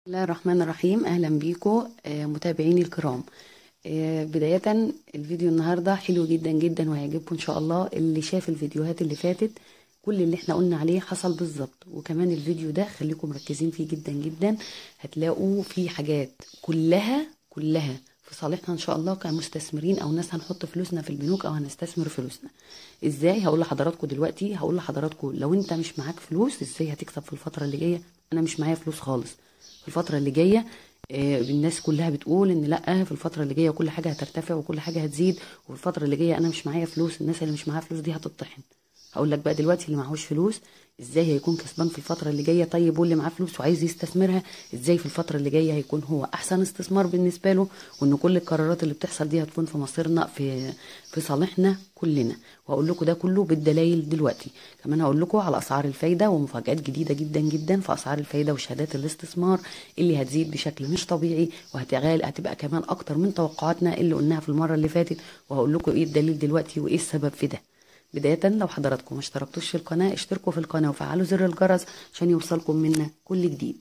الله الرحمن الرحيم اهلا بيكم آه، متابعيني الكرام آه، بداية الفيديو النهاردة حلو جدا جدا وهيعجبكم ان شاء الله اللي شاف الفيديوهات اللي فاتت كل اللي احنا قلنا عليه حصل بالظبط وكمان الفيديو ده خليكم مركزين فيه جدا جدا هتلاقوا فيه حاجات كلها كلها في صالحنا ان شاء الله كمستثمرين او ناس هنحط فلوسنا في البنوك او هنستثمر فلوسنا ازاي هقول لحضراتكم دلوقتي هقول لحضراتكم لو انت مش معاك فلوس ازاي هتكسب في الفترة اللي جاية انا مش معايا فلوس خالص في الفترة اللي جاية آه، الناس كلها بتقول ان لا في الفترة اللي جاية كل حاجة هترتفع وكل حاجة هتزيد وفي الفترة اللي جاية انا مش معايا فلوس الناس اللي مش معاها فلوس دي هتطحن هقول لك بقى دلوقتي اللي معهوش فلوس ازاي هيكون كسبان في الفترة اللي جاية طيب واللي معاه فلوس وعايز يستثمرها ازاي في الفترة اللي جاية هيكون هو احسن استثمار بالنسبة له وان كل القرارات اللي بتحصل دي هتكون في مصيرنا في في صالحنا كلنا وهقول لكم ده كله بالدلائل دلوقتي كمان هقول لكم على اسعار الفايدة ومفاجآت جديدة جدا جدا في اسعار الفايدة وشهادات الاستثمار اللي هتزيد بشكل مش طبيعي وهتغال هتبقى كمان اكتر من توقعاتنا اللي قلناها في المرة اللي فاتت وهقول لكم ايه الدليل دلوقتي وايه السبب في ده بداية لو حضراتكم ما اشتركتوش في القناة اشتركوا في القناة وفعلوا زر الجرس عشان يوصلكم منا كل جديد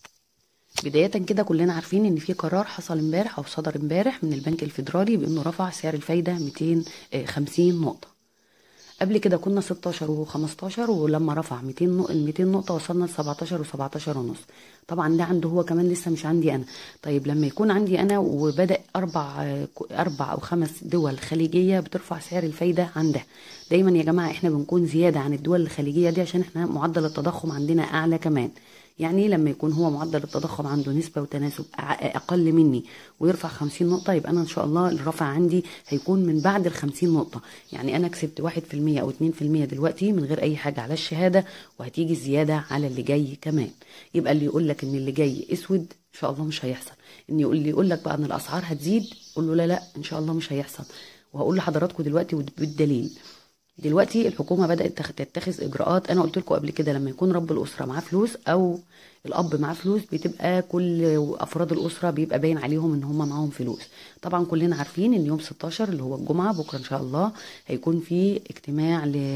بداية كده كلنا عارفين ان في قرار حصل امبارح او صدر امبارح من البنك الفيدرالي بانه رفع سعر الفايدة 250 نقطة قبل كده كنا 16 و15 ولما رفع 200 نقطة 200 نقطة وصلنا ل 17 و17 ونص طبعا ده عنده هو كمان لسه مش عندي انا طيب لما يكون عندي انا وبدأ اربع اربع او خمس دول خليجية بترفع سعر الفايدة عندها دايما يا جماعة احنا بنكون زيادة عن الدول الخليجية دي عشان احنا معدل التضخم عندنا اعلى كمان يعني لما يكون هو معدل التضخم عنده نسبة وتناسب أع- أقل مني ويرفع 50 نقطة يبقى أنا إن شاء الله الرفع عندي هيكون من بعد ال 50 نقطة يعني أنا كسبت 1% أو 2% دلوقتي من غير أي حاجة على الشهادة وهتيجي زيادة على اللي جاي كمان يبقى اللي يقول لك إن اللي جاي أسود إن شاء الله مش هيحصل إن يقول اللي يقول لك بقى إن الأسعار هتزيد قول له لا لا إن شاء الله مش هيحصل وهقول لحضراتكم دلوقتي بالدليل دلوقتي الحكومه بدات تخ- تتخذ اجراءات انا قلت لكم قبل كده لما يكون رب الاسره معاه فلوس او الاب معاه فلوس بتبقى كل افراد الاسره بيبقى باين عليهم ان هم معاهم فلوس طبعا كلنا عارفين ان يوم 16 اللي هو الجمعه بكره ان شاء الله هيكون في اجتماع ل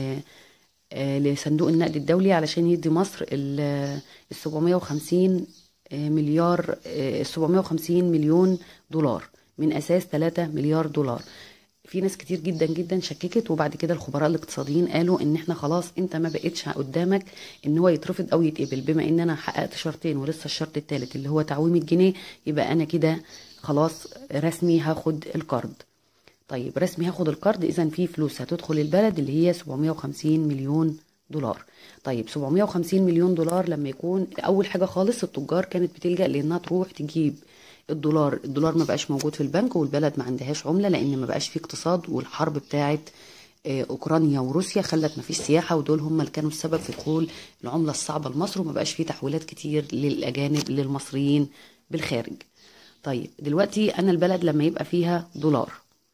آه، لصندوق النقد الدولي علشان يدي مصر ال ال 750 مليار ال 750 مليون دولار من اساس 3 مليار دولار في ناس كتير جدا جدا شككت وبعد كده الخبراء الاقتصاديين قالوا ان احنا خلاص انت ما بقتش قدامك ان هو يترفض او يتقبل بما ان انا حققت شرطين ولسه الشرط الثالث اللي هو تعويم الجنيه يبقى انا كده خلاص رسمي هاخد القرض طيب رسمي هاخد القرض اذا في فلوس هتدخل البلد اللي هي 750 مليون دولار طيب 750 مليون دولار لما يكون اول حاجه خالص التجار كانت بتلجا لانها تروح تجيب الدولار الدولار ما بقاش موجود في البنك والبلد ما عندهاش عمله لان ما بقاش في اقتصاد والحرب بتاعت آه، اوكرانيا وروسيا خلت ما فيش سياحه ودول هم اللي كانوا السبب في دخول العمله الصعبه لمصر وما بقاش في تحويلات كتير للاجانب للمصريين بالخارج طيب دلوقتي انا البلد لما يبقى فيها دولار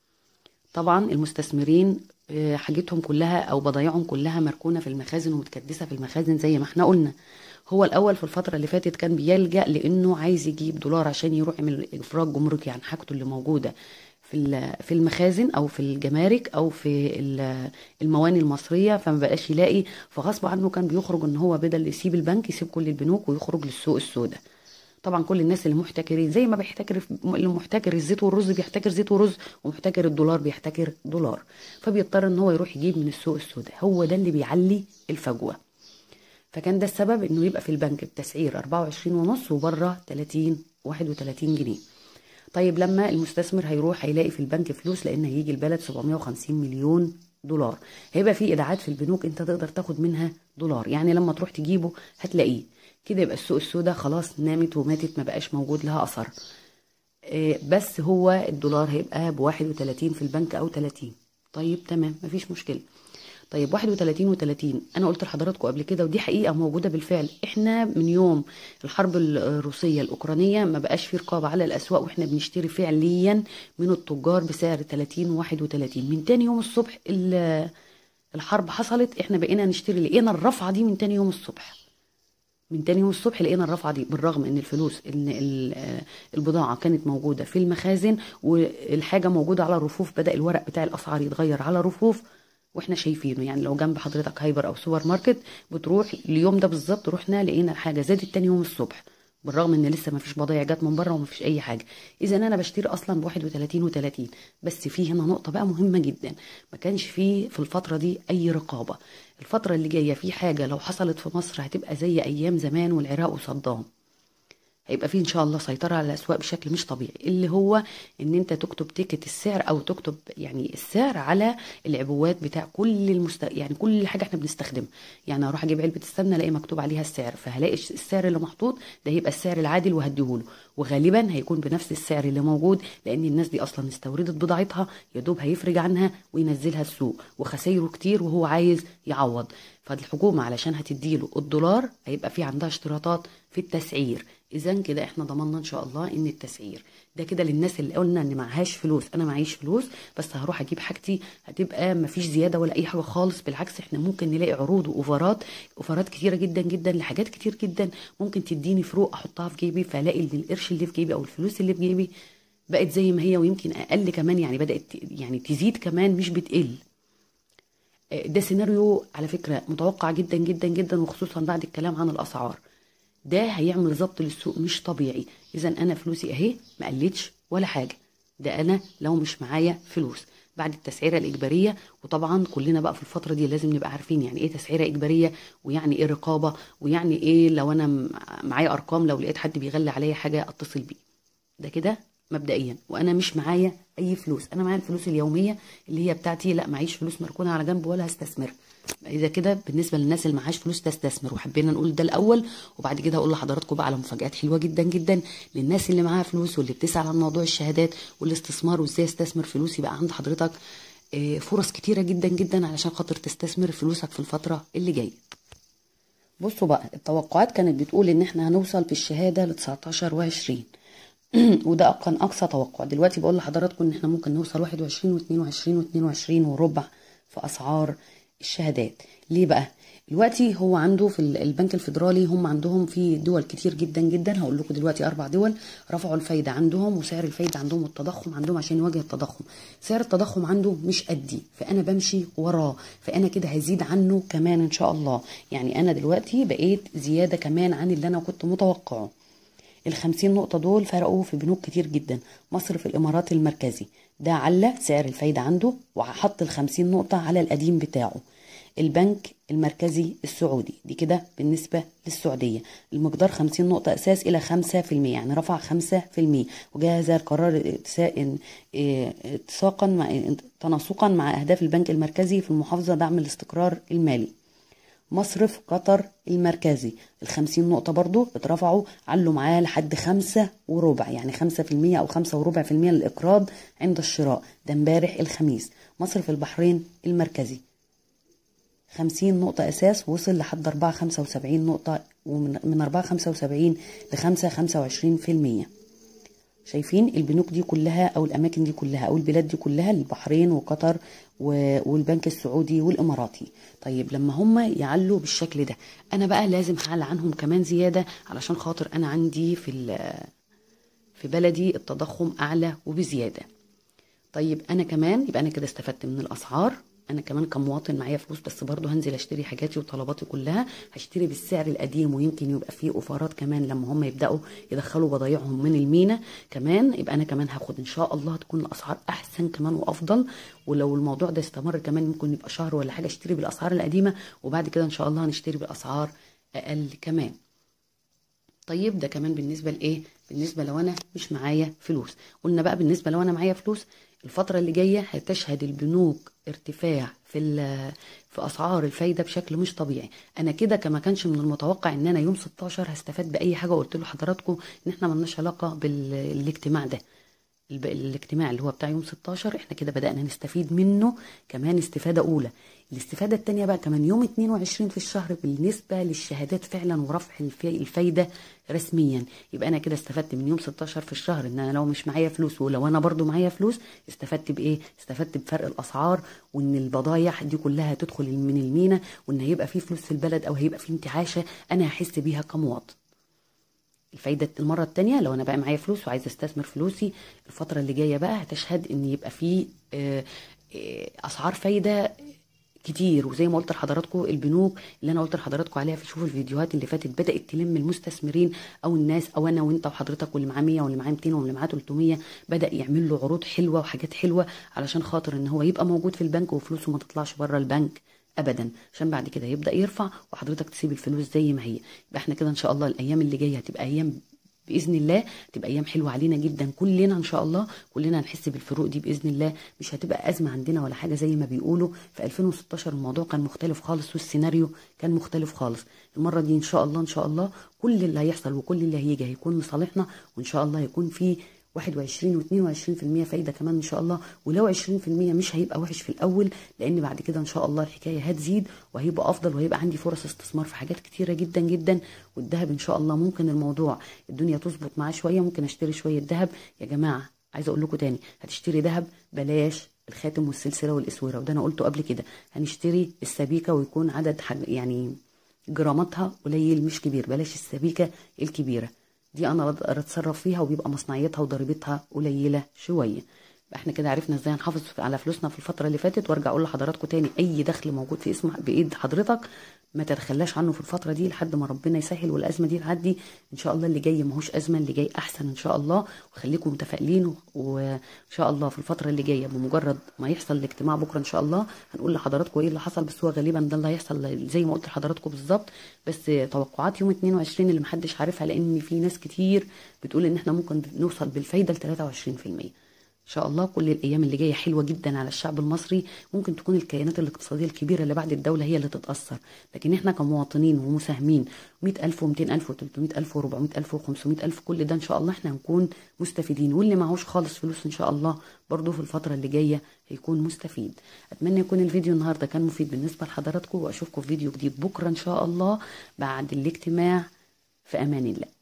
طبعا المستثمرين آه، حاجتهم كلها او بضايعهم كلها مركونه في المخازن ومتكدسه في المخازن زي ما احنا قلنا هو الاول في الفتره اللي فاتت كان بيلجا لانه عايز يجيب دولار عشان يروح يعمل افراج جمركي عن حاجته اللي موجوده في ال- في المخازن او في الجمارك او في ال- المواني المصريه فما بقاش يلاقي فغصب عنه كان بيخرج ان هو بدل يسيب البنك يسيب كل البنوك ويخرج للسوق السوداء طبعا كل الناس اللي محتكرين زي ما بيحتكر اللي محتكر الزيت والرز بيحتكر زيت ورز ومحتكر الدولار بيحتكر دولار فبيضطر ان هو يروح يجيب من السوق السوداء هو ده اللي بيعلي الفجوه فكان ده السبب انه يبقى في البنك بتسعير 24 ونص وبره 30 31 جنيه طيب لما المستثمر هيروح هيلاقي في البنك فلوس لان هيجي البلد 750 مليون دولار هيبقى في ايداعات في البنوك انت تقدر تاخد منها دولار يعني لما تروح تجيبه هتلاقيه كده يبقى السوق السوداء خلاص نامت وماتت ما بقاش موجود لها اثر إيه، بس هو الدولار هيبقى ب 31 في البنك او 30 طيب تمام مفيش مشكله طيب 31 و30 انا قلت لحضراتكم قبل كده ودي حقيقه موجوده بالفعل احنا من يوم الحرب الروسيه الاوكرانيه ما بقاش في رقابه على الاسواق واحنا بنشتري فعليا من التجار بسعر 30 و31 من تاني يوم الصبح ال- الحرب حصلت احنا بقينا نشتري لقينا الرفعه دي من تاني يوم الصبح من تاني يوم الصبح لقينا الرفعه دي بالرغم ان الفلوس ان ال- آه، البضاعه كانت موجوده في المخازن والحاجه موجوده على الرفوف بدا الورق بتاع الاسعار يتغير على رفوف واحنا شايفينه يعني لو جنب حضرتك هايبر او سوبر ماركت بتروح اليوم ده بالظبط رحنا لقينا الحاجه زادت تاني يوم الصبح بالرغم ان لسه ما فيش بضايع جت من بره وما فيش اي حاجه اذا انا بشتري اصلا ب 31 و30 بس في هنا نقطه بقى مهمه جدا ما كانش في في الفتره دي اي رقابه الفتره اللي جايه في حاجه لو حصلت في مصر هتبقى زي ايام زمان والعراق وصدام هيبقى فيه ان شاء الله سيطره على الاسواق بشكل مش طبيعي اللي هو ان انت تكتب تيكت السعر او تكتب يعني السعر على العبوات بتاع كل المست... يعني كل حاجه احنا بنستخدمها يعني اروح اجيب علبه السمنه الاقي مكتوب عليها السعر فهلاقي السعر اللي محطوط ده هيبقى السعر العادل وهديهوله وغالبا هيكون بنفس السعر اللي موجود لان الناس دي اصلا استوردت بضاعتها يا دوب هيفرج عنها وينزلها السوق وخسايره كتير وهو عايز يعوض فالحكومه علشان هتديله الدولار هيبقى في عندها اشتراطات في التسعير اذا كده احنا ضمننا ان شاء الله ان التسعير ده كده للناس اللي قلنا ان معهاش فلوس انا معيش فلوس بس هروح اجيب حاجتي هتبقى مفيش زياده ولا اي حاجه خالص بالعكس احنا ممكن نلاقي عروض واوفرات اوفرات كتيره جدا جدا لحاجات كتير جدا ممكن تديني فروق احطها في جيبي فالاقي ان القرش اللي في جيبي او الفلوس اللي في جيبي بقت زي ما هي ويمكن اقل كمان يعني بدات يعني تزيد كمان مش بتقل ده سيناريو على فكره متوقع جدا جدا جدا وخصوصا بعد الكلام عن الاسعار ده هيعمل ضبط للسوق مش طبيعي اذا انا فلوسي اهي ما قلتش ولا حاجه ده انا لو مش معايا فلوس بعد التسعيره الاجباريه وطبعا كلنا بقى في الفتره دي لازم نبقى عارفين يعني ايه تسعيره اجباريه ويعني ايه رقابه ويعني ايه لو انا معايا ارقام لو لقيت حد بيغلي عليا حاجه اتصل بيه ده كده مبدئيا وانا مش معايا اي فلوس انا معايا الفلوس اليوميه اللي هي بتاعتي لا معيش فلوس مركونه على جنب ولا هستثمر اذا كده بالنسبه للناس اللي معهاش فلوس تستثمر وحبينا نقول ده الاول وبعد كده هقول لحضراتكم بقى على مفاجات حلوه جدا جدا للناس اللي معاها فلوس واللي بتسال عن موضوع الشهادات والاستثمار وازاي استثمر فلوسي بقى عند حضرتك فرص كتيره جدا جدا علشان خاطر تستثمر فلوسك في الفتره اللي جايه بصوا بقى التوقعات كانت بتقول ان احنا هنوصل في الشهاده ل 19 و20 وده كان اقصى توقع دلوقتي بقول لحضراتكم ان احنا ممكن نوصل 21 و22 و22 وربع في اسعار الشهادات ليه بقى دلوقتي هو عنده في البنك الفيدرالي هم عندهم في دول كتير جدا جدا هقول لكم دلوقتي اربع دول رفعوا الفايده عندهم وسعر الفايده عندهم والتضخم عندهم عشان يواجه التضخم سعر التضخم عنده مش قدي فانا بمشي وراه فانا كده هزيد عنه كمان ان شاء الله يعني انا دلوقتي بقيت زياده كمان عن اللي انا كنت متوقعه الخمسين نقطة دول فرقوا في بنوك كتير جدا مصر في الإمارات المركزي ده على سعر الفايدة عنده وحط الخمسين نقطة على القديم بتاعه البنك المركزي السعودي دي كده بالنسبة للسعودية المقدار 50 نقطة أساس إلى 5% يعني رفع 5% وجاء هذا القرار اتساقا مع تناسقا مع أهداف البنك المركزي في المحافظة دعم الاستقرار المالي مصرف قطر المركزي الخمسين نقطة برضو اترفعوا علوا معاه لحد خمسة وربع يعني خمسة في المية أو خمسة وربع في المية للإقراض عند الشراء ده امبارح الخميس مصرف البحرين المركزي خمسين نقطة أساس وصل لحد أربعة خمسة وسبعين نقطة ومن أربعة خمسة وسبعين لخمسة خمسة وعشرين في المية شايفين البنوك دي كلها او الاماكن دي كلها او البلاد دي كلها البحرين وقطر والبنك السعودي والاماراتي طيب لما هم يعلوا بالشكل ده انا بقى لازم هعلى عنهم كمان زياده علشان خاطر انا عندي في في بلدي التضخم اعلى وبزياده طيب انا كمان يبقى انا كده استفدت من الاسعار انا كمان كمواطن معايا فلوس بس برضه هنزل اشتري حاجاتي وطلباتي كلها هشتري بالسعر القديم ويمكن يبقى فيه اوفرات كمان لما هم يبداوا يدخلوا بضايعهم من المينا كمان يبقى انا كمان هاخد ان شاء الله تكون الاسعار احسن كمان وافضل ولو الموضوع ده استمر كمان ممكن يبقى شهر ولا حاجه اشتري بالاسعار القديمه وبعد كده ان شاء الله هنشتري باسعار اقل كمان طيب ده كمان بالنسبه لايه بالنسبه لو انا مش معايا فلوس قلنا بقى بالنسبه لو انا معايا فلوس الفتره اللي جايه هتشهد البنوك ارتفاع في في اسعار الفايده بشكل مش طبيعي انا كده كما كانش من المتوقع ان انا يوم 16 هستفاد باي حاجه وقلت له حضراتكم ان احنا ملناش علاقه بالاجتماع ده الاجتماع اللي هو بتاع يوم 16 احنا كده بدأنا نستفيد منه كمان استفادة أولى الاستفادة التانية بقى كمان يوم 22 في الشهر بالنسبة للشهادات فعلا ورفع الفايدة رسميا يبقى أنا كده استفدت من يوم 16 في الشهر إن أنا لو مش معايا فلوس ولو أنا برضو معايا فلوس استفدت بإيه؟ استفدت بفرق الأسعار وإن البضايع دي كلها تدخل من المينا وإن هيبقى في فلوس في البلد أو هيبقى في انتعاشة أنا هحس بيها كمواطن الفايدة المرة التانية لو أنا بقى معايا فلوس وعايزة استثمر فلوسي الفترة اللي جاية بقى هتشهد إن يبقى في أسعار فايدة كتير وزي ما قلت لحضراتكم البنوك اللي انا قلت لحضراتكم عليها في شوفوا الفيديوهات اللي فاتت بدات تلم المستثمرين او الناس او انا وانت وحضرتك واللي معاه 100 واللي معاه 200 واللي معاه 300 بدا يعمل له عروض حلوه وحاجات حلوه علشان خاطر ان هو يبقى موجود في البنك وفلوسه ما تطلعش بره البنك ابدا عشان بعد كده يبدا يرفع وحضرتك تسيب الفلوس زي ما هي يبقى احنا كده ان شاء الله الايام اللي جايه هتبقى ايام باذن الله تبقى ايام حلوه علينا جدا كلنا ان شاء الله كلنا هنحس بالفروق دي باذن الله مش هتبقى ازمه عندنا ولا حاجه زي ما بيقولوا في 2016 الموضوع كان مختلف خالص والسيناريو كان مختلف خالص المره دي ان شاء الله ان شاء الله كل اللي هيحصل وكل اللي هيجي هيكون لصالحنا وان شاء الله هيكون في 21 و22% فايده كمان ان شاء الله ولو 20% مش هيبقى وحش في الاول لان بعد كده ان شاء الله الحكايه هتزيد وهيبقى افضل وهيبقى عندي فرص استثمار في حاجات كتيره جدا جدا والذهب ان شاء الله ممكن الموضوع الدنيا تظبط معاه شويه ممكن اشتري شويه ذهب يا جماعه عايزه اقول لكم تاني هتشتري ذهب بلاش الخاتم والسلسله والاسوره وده انا قلته قبل كده هنشتري السبيكه ويكون عدد حاج يعني جراماتها قليل مش كبير بلاش السبيكه الكبيره دي انا اقدر اتصرف فيها وبيبقى مصنعيتها وضريبتها قليله شويه احنا كده عرفنا ازاي نحافظ على فلوسنا في الفتره اللي فاتت وارجع اقول لحضراتكم تاني اي دخل موجود في اسم بايد حضرتك ما تتخلاش عنه في الفتره دي لحد ما ربنا يسهل والازمه دي تعدي ان شاء الله اللي جاي ماهوش ازمه اللي جاي احسن ان شاء الله وخليكم متفائلين وان شاء الله في الفتره اللي جايه بمجرد ما يحصل الاجتماع بكره ان شاء الله هنقول لحضراتكم ايه اللي حصل بس هو غالبا ده اللي هيحصل زي ما قلت لحضراتكم بالظبط بس توقعات يوم 22 اللي محدش عارفها لان في ناس كتير بتقول ان احنا ممكن نوصل بالفايده ل 23% ان شاء الله كل الايام اللي جايه حلوه جدا على الشعب المصري ممكن تكون الكيانات الاقتصاديه الكبيره اللي بعد الدوله هي اللي تتاثر لكن احنا كمواطنين ومساهمين 100000 و200000 و300000 و400000 و500000 كل ده ان شاء الله احنا هنكون مستفيدين واللي معهوش خالص فلوس ان شاء الله برضه في الفتره اللي جايه هيكون مستفيد اتمنى يكون الفيديو النهارده كان مفيد بالنسبه لحضراتكم واشوفكم في فيديو جديد بكره ان شاء الله بعد الاجتماع في امان الله